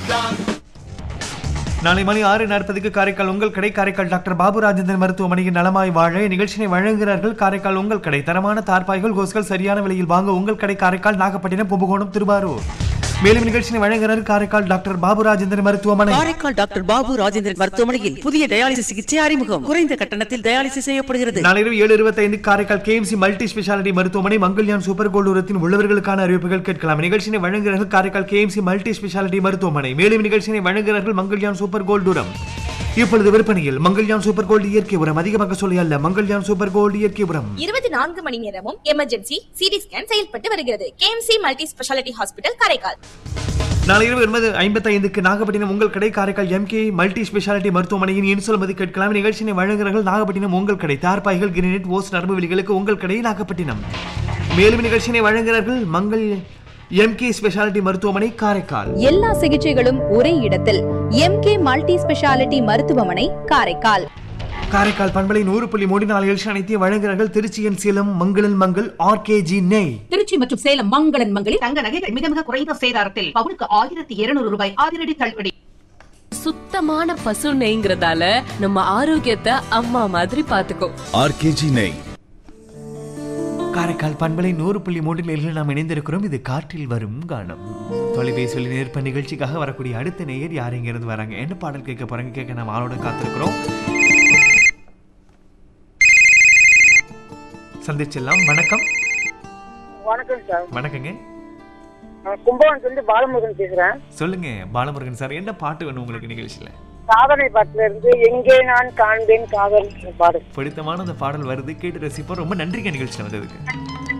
நாளை மணி ஆறு நாற்பதுக்கு காரைக்கால் உங்கள் கடை காரைக்கால் டாக்டர் பாபு ராஜேந்திரன் மருத்துவமனையில் நலமாய் வாழ நிகழ்ச்சியை வழங்குகிறார்கள் காரைக்கால் உங்கள் கடை தரமான தார்பாய்கள் கோஸ்கள் சரியான விலையில் வாங்க உங்கள் கடை காரைக்கால் நாகப்பட்டினம் கும்பகோணம் திருவாரூர் மேலும் நிகழ்ச்சியை வழங்குகிறார் காரைக்கால் டாக்டர் பாபு ராஜேந்திரன் மருத்துவமனை காரைக்கால் டாக்டர் பாபு ராஜேந்திரன் மருத்துவமனையில் புதிய டயாலிசிஸ் சிகிச்சை அறிமுகம் குறைந்த கட்டணத்தில் டயாலிசிஸ் செய்யப்படுகிறது நாளை இரவு ஏழு இருபத்தைந்து காரைக்கால் கேஎம்சி மல்டி ஸ்பெஷாலிட்டி மருத்துவமனை மங்கள்யான் சூப்பர் கோல்டூரத்தின் உள்ளவர்களுக்கான அறிவிப்புகள் கேட்கலாம் நிகழ்ச்சியை வழங்குகிறார்கள் காரைக்கால் கேஎம்சி மல்டி ஸ்பெஷாலிட்டி மருத்துவமனை மேலும் நிகழ்ச்சியை வழங்குகிறார்கள் மங்கள்யான் சூப்பர் கோல்டூரம் இப்பொழுது விற்பனையில் மங்கள்யான் சூப்பர் கோல்டு இயற்கை உரம் அதிகமாக சொல்லி அல்ல மங்கள்யான் சூப்பர் கோல்டு இயற்கை உரம் இருபத்தி நான்கு மணி நேரமும் எமர்ஜென்சி சிடி ஸ்கேன் செயல்பட்டு வருகிறது KMC multi speciality hospital Karaikal நாளை இரவு ஒன்பது ஐம்பத்தி ஐந்துக்கு நாகப்பட்டினம் உங்கள் கடை காரைக்கால் எம்கே மல்டி ஸ்பெஷாலிட்டி மருத்துவமனையின் இன்சொல் மதி கேட்கலாம் நிகழ்ச்சியை வழங்குகிறார்கள் நாகப்பட்டினம் உங்கள் கடை தார்பாய்கள் கிரினெட் ஓஸ் நரம்பு விலிகளுக்கு உங்கள் கடை நாகப்பட்டினம் மேலும் நிகழ்ச்சியை வழங்குகிறார்கள் மங்கள் எம்கே ஸ்பெஷாலிட்டி மருத்துவமனை காரைக்கால் எல்லா சிகிச்சைகளும் ஒரே இடத்தில் எம்கே மல்டி ஸ்பெஷாலிட்டி மருத்துவமனை காரைக்கால் காரைக்கால் பண்பலை நூறு புள்ளி மூடி நாலு நிகழ்ச்சி அனைத்தையும் வழங்குகிறார்கள் திருச்சியின் சேலம் மங்களன் மங்கள் ஆர்கேஜி நெய் திருச்சி மற்றும் சேலம் மங்களன் மங்களில் தங்க நகைகள் மிக மிக குறைந்த சேதாரத்தில் பவுனுக்கு ஆயிரத்தி இருநூறு ரூபாய் அதிரடி தள்ளுபடி சுத்தமான பசு நெய்ங்கிறதால நம்ம ஆரோக்கியத்தை அம்மா மாதிரி பாத்துக்கோ ஆர்கேஜி நெய் காரைக்கால் பண்பலை நூறு புள்ளி மூன்று நேரில் நாம் இணைந்திருக்கிறோம் இது காற்றில் வரும் கானம் தொலைபேசியில் நேர்ப்ப நிகழ்ச்சிக்காக வரக்கூடிய அடுத்த நேயர் யார் இங்கிருந்து வராங்க என்ன பாடல் கேட்க போறாங்க கேட்க நாம் ஆளோட காத்திருக்கிறோம் சந்திச்சிடலாம் வணக்கம் வணக்கம் சார் வணக்கங்க நான் கும்பகோணத்துலேருந்து பாலமுருகன் பேசுறேன் சொல்லுங்க பாலமுருகன் சார் என்ன பாட்டு வேணும் உங்களுக்கு நிகழ்ச்சியில சாதனை பாட்டுல இருந்து எங்கே நான் காண்பேன் காதல் பாடு பிடித்தமான அந்த பாடல் வருது கேட்டு ரசிப்போம் ரொம்ப நன்றிங்க நிகழ்ச்சியில் வந்ததுக்கு